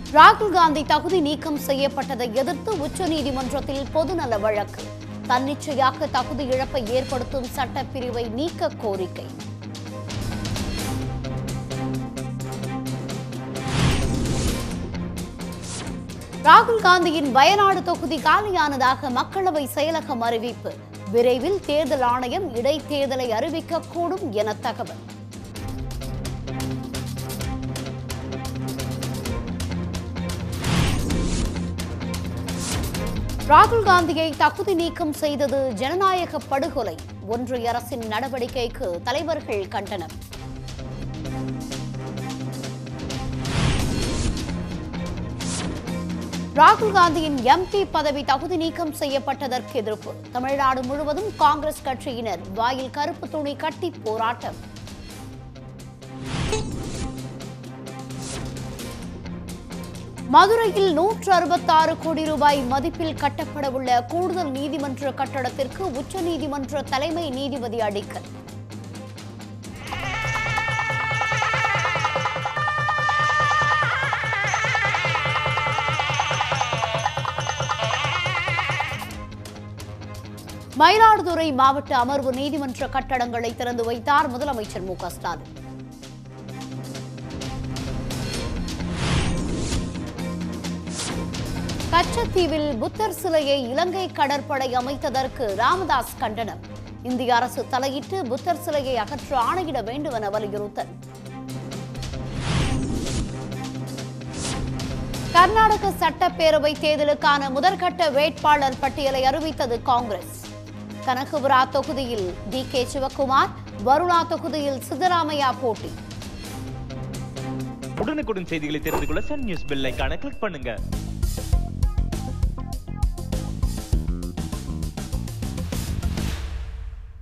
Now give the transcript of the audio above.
ராகுல் காந்தி தகுதி நீக்கம் செய்யப்பட்டதை எதிர்த்து உச்சநீதிமன்றத்தில் பொதுநல வழக்கு தன்னிச்சையாக தகுதி இழப்பை ஏற்படுத்தும் சட்டப்பிரிவை நீக்க கோரிக்கை ராகுல் காந்தியின் வயநாடு தொகுதி காலியானதாக மக்களவை செயலகம் அறிவிப்பு விரைவில் தேர்தல் ஆணையம் இடைத்தேர்தலை அறிவிக்கக்கூடும் என தகவல் ராகுல் காந்தியை தகுதி நீக்கம் செய்தது ஜனநாயக படுகொலை ஒன்றிய அரசின் நடவடிக்கைக்கு தலைவர்கள் கண்டனம் ராகுல் காந்தியின் எம்பி பதவி தகுதி நீக்கம் செய்யப்பட்டதற்கு எதிர்ப்பு தமிழ்நாடு முழுவதும் காங்கிரஸ் கட்சியினர் வாயில் கருப்பு துணி கட்டி போராட்டம் மதுரையில் நூற்று அறுபத்தாறு கோடி ரூபாய் மதிப்பில் கட்டப்பட உள்ள கூடுதல் நீதிமன்ற கட்டடத்திற்கு உச்சநீதிமன்ற தலைமை நீதிபதி அடிக்கல் மயிலாடுதுறை மாவட்ட அமர்வு நீதிமன்ற கட்டடங்களை திறந்து வைத்தார் முதலமைச்சர் மு க ஸ்டாலின் கச்சத்தீவில் புத்தர் சிலையை இலங்கை கடற்படை அமைத்ததற்கு ராமதாஸ் கண்டனம் இந்திய அரசு தலையிட்டு புத்தர் சிலையை அகற்ற ஆணையிட வேண்டும் என வலியுறுத்தல் கர்நாடக சட்டப்பேரவை தேர்தலுக்கான முதற்கட்ட வேட்பாளர் பட்டியலை அறிவித்தது காங்கிரஸ் கனகபுரா தொகுதியில் டி கே சிவக்குமார் வருணா தொகுதியில் சித்தராமையா போட்டி உடனுக்குடன் செய்திகளை தெரிந்து கொள்ள சன் நியூஸ் பெல் ஐகானை கிளிக் பண்ணுங்க